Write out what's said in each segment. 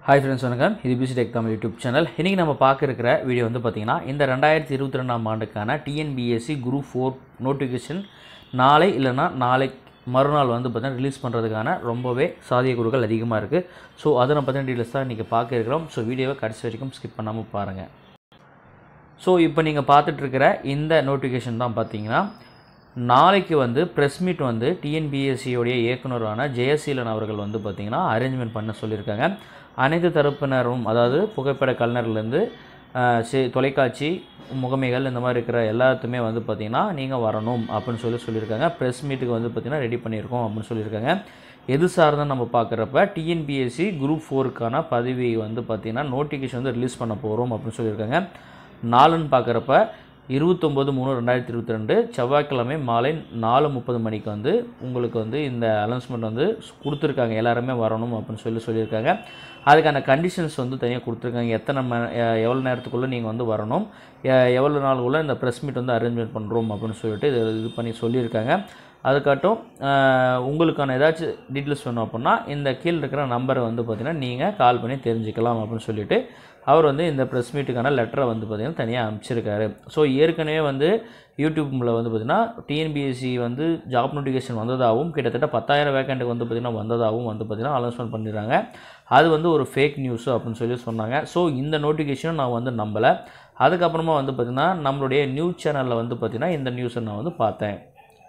hi friends வணக்கம் இது PC tech Tamil YouTube channel இன்றைக்கி நம்ம பார்க்க இருக்கிற வீடியோ வந்து பார்த்திங்கன்னா இந்த ரெண்டாயிரத்தி இருபத்தி ரெண்டாம் ஆண்டுக்கான டிஎன்பிஎஸ்சி குரூப் ஃபோர் நோட்டிஃபிகேஷன் நாளை இல்லைன்னா நாளை மறுநாள் வந்து பார்த்தீங்கன்னா ரிலீஸ் பண்ணுறதுக்கான ரொம்பவே சாத்தியக்கூறுகள் அதிகமாக இருக்குது ஸோ அதை நம்ம பற்றின டீட்டெயில்ஸ் தான் இன்றைக்கி பார்க்க இருக்கிறோம் ஸோ வீடியோவை கடைசி வரைக்கும் ஸ்கிப் பண்ணாமல் பாருங்கள் ஸோ இப்போ நீங்கள் பார்த்துட்ருக்கிற இந்த நோட்டிஃபிகேஷன் தான் பார்த்தீங்கன்னா நாளைக்கு வந்து ப்ரெஸ் மீட் வந்து டிஎன்பிஎஸ்சியோடைய இயக்குனரான ஜெயசீலன் அவர்கள் வந்து பார்த்திங்கன்னா அரேஞ்ச்மெண்ட் பண்ண சொல்லியிருக்காங்க அனைத்து தரப்பினரும் அதாவது புகைப்பட கலைஞர்லேருந்து செ தொலைக்காட்சி முகமைகள் இந்த மாதிரி இருக்கிற எல்லாத்துமே வந்து பார்த்திங்கன்னா நீங்கள் வரணும் அப்படின்னு சொல்லி சொல்லியிருக்காங்க ப்ரெஸ் மீட்டுக்கு வந்து பார்த்திங்கன்னா ரெடி பண்ணியிருக்கோம் அப்படின்னு சொல்லியிருக்காங்க எது சார்ந்த நம்ம பார்க்குறப்ப டிஎன்பிஎஸ்சி குரூப் ஃபோருக்கான பதவி வந்து பார்த்திங்கன்னா நோட்டிஃபிகேஷன் வந்து ரிலீஸ் பண்ண போகிறோம் அப்படின்னு சொல்லியிருக்காங்க நாலுன்னு பார்க்குறப்ப இருபத்தொம்போது மூணு ரெண்டாயிரத்தி இருபத்தி ரெண்டு செவ்வாய்க்கிழமை மாலை நாலு முப்பது மணிக்கு வந்து உங்களுக்கு வந்து இந்த அனௌன்ஸ்மெண்ட் வந்து கொடுத்துருக்காங்க எல்லாருமே வரணும் அப்படின்னு சொல்லி சொல்லியிருக்காங்க அதுக்கான கண்டிஷன்ஸ் வந்து தனியாக கொடுத்துருக்காங்க எத்தனை ம எவ்வளோ நேரத்துக்குள்ளே நீங்கள் வந்து வரணும் எ- எவ்வளோ நாளுக்குள்ளே இந்த ப்ரெஸ் மீட் வந்து அரேஞ்ச்மெண்ட் பண்ணுறோம் அப்படின்னு சொல்லிட்டு இது இது பண்ணி சொல்லியிருக்காங்க அதுக்காட்டும் ஆஹ், உங்களுக்கான ஏதாச்சும் டீட்டெயில்ஸ் வேணும் அப்படின்னா இந்த கீழே இருக்கிற நம்பரை வந்து பார்த்தீங்கன்னா நீங்கள் கால் பண்ணி தெரிஞ்சுக்கலாம் அப்படின்னு சொல்லிட்டு அவர் வந்து இந்த ப்ரெஸ் மீட்டுக்கான லெட்டரை வந்து பார்த்திங்கன்னா தனியாக அனுப்பிச்சிருக்காரு ஸோ ஏற்கனவே வந்து யூடியூப்பில் வந்து பார்த்திங்கன்னா டிஎன்பிஎஸ்சி வந்து ஜாப் நோட்டிஃபிகேஷன் வந்ததாகவும் கிட்டத்தட்ட பத்தாயிரம் வேக்கண்ட்டுக்கு வந்து பார்த்திங்கன்னா வந்ததாகவும் வந்து பார்த்திங்கன்னா அனௌன்ஸ்மெண்ட் பண்ணிடுறாங்க அது வந்து ஒரு ஃபேக் நியூஸ் அப்படின்னு சொல்லி சொன்னாங்க ஸோ இந்த நோட்டிஃபிகேஷனும் நான் வந்து நம்பலை அதுக்கப்புறமா வந்து பார்த்திங்கன்னா நம்மளுடைய நியூஸ் சேனலில் வந்து பார்த்திங்கன்னா இந்த நியூஸை நான் வந்து பார்த்தேன்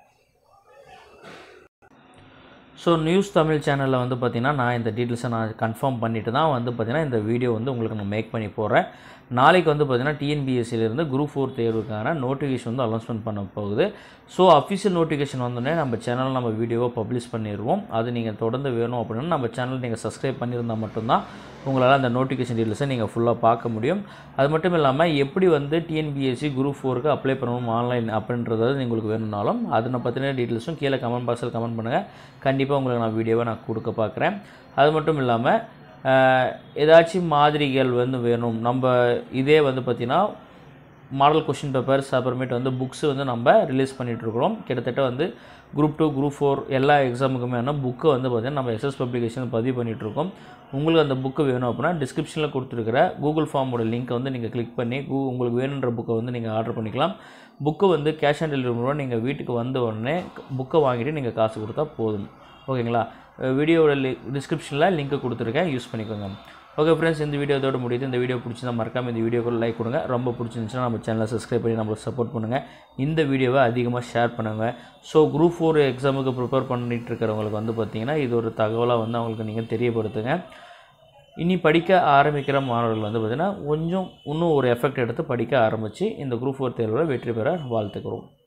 ஸோ நியூஸ் தமிழ் சேனலில் வந்து பார்த்திங்கன்னா நான் இந்த டீட்டெயில்ஸை நான் கன்ஃபார்ம் பண்ணிட்டு தான் வந்து பார்த்திங்கன்னா இந்த வீடியோ வந்து உங்களுக்கு நான் மேக் பண்ணி போடுறேன் நாளைக்கு வந்து பார்த்திங்கன்னா டிஎன்பிஎஸ்சிலேருந்து குரூப் ஃபோர் தேர்வுக்கான நோட்டிஃபிகேஷன் வந்து அனௌன்ஸ்மெண்ட் பண்ண போகுது ஸோ அஃபிஷியல் நோட்டிஃபிகேஷன் வந்தோடனே நம்ம சேனலில் நம்ம வீடியோவை பப்ளிஷ் பண்ணிடுவோம் அது நீங்கள் தொடர்ந்து வேணும் அப்படின்னா நம்ம சேனல் நீங்கள் சப்ஸ்கிரைப் பண்ணியிருந்தால் மட்டும்தான் உங்களால் அந்த நோட்டிஃபிகேஷன் டீட்டெயில்ஸை நீங்கள் ஃபுல்லாக பார்க்க முடியும் அது மட்டும் இல்லாமல் எப்படி வந்து டிஎன்பிஎஸ்சி குரூப் ஃபோருக்கு அப்ளை பண்ணணும் ஆன்லைன் அப்படின்றது உங்களுக்கு வேணும்னாலும் அதை பற்றின டீட்டெயில்ஸும் கீழே கமெண்ட் பாக்ஸில் கமெண்ட் பண்ணுங்கள் கண்டிப்பாக உங்களுக்கு நான் வீடியோவை நான் கொடுக்க பார்க்குறேன் அது மட்டும் இல்லாமல் ஆஹ், ஏதாச்சும் மாதிரிகள் வந்து வேணும் நம்ம இதே வந்து பார்த்திங்கன்னா மாடல் கொஷின் பேப்பர்ஸ் அப்புறமேட்டு வந்து புக்ஸ் வந்து நம்ம ரிலீஸ் பண்ணிகிட்ருக்குறோம் கிட்டத்தட்ட வந்து குரூப் டூ குரூப் ஃபோர் எல்லா எக்ஸாமுக்குமே புக்கை வந்து பார்த்திங்கன்னா நம்ம எஸ்எஸ் பப்ளிகேஷன் பதிவு பண்ணிகிட்ருக்கோம் உங்களுக்கு அந்த புக்கு வேணும் அப்படின்னா டிஸ்கிரிப்ஷனில் கொடுத்துருக்கிற கூகுள் ஃபார்மோட லிங்க்கை வந்து நீங்கள் கிளிக் பண்ணி கூ உங்களுக்கு வேணுன்ற புக்கை வந்து நீங்கள் ஆர்டர் பண்ணிக்கலாம் புக்கு வந்து கேஷ் ஆன் டெலிவரி மூலம் நீங்கள் வீட்டுக்கு வந்த உடனே புக்கை வாங்கிட்டு நீங்கள் காசு கொடுத்தா போதும் ஓகேங்களா வீடியோவோட லி டிஸ்கிரிப்ஷனில் லிங்க்கு கொடுத்துருக்கேன் யூஸ் பண்ணிக்கோங்க ஓகே ஃப்ரெண்ட்ஸ் இந்த வீடியோ இதோட முடியுது இந்த வீடியோ பிடிச்சிருந்தா மறக்காம இந்த வீடியோக்கு லைக் கொடுங்க ரொம்ப பிடிச்சிருந்துச்சுன்னா நம்ம சேனலை சப்ஸ்கிரைப் பண்ணி நம்மளுக்கு சப்போர்ட் பண்ணுங்கள் இந்த வீடியோவை அதிகமாக ஷேர் பண்ணுங்கள் ஸோ குரூப் ஃபோர் எக்ஸாமுக்கு ப்ரிப்பேர் பண்ணிட்டு இருக்கிறவங்களுக்கு வந்து பார்த்தீங்கன்னா இது ஒரு தகவலாக வந்து அவங்களுக்கு நீங்கள் தெரியப்படுத்துங்க இனி படிக்க ஆரம்பிக்கிற மாணவர்கள் வந்து பார்த்திங்கன்னா கொஞ்சம் இன்னும் ஒரு எஃபெக்ட் எடுத்து படிக்க ஆரம்பித்து இந்த குரூப் ஃபோர் தேர்வில் வெற்றி பெற வாழ்த்துக்கிறோம்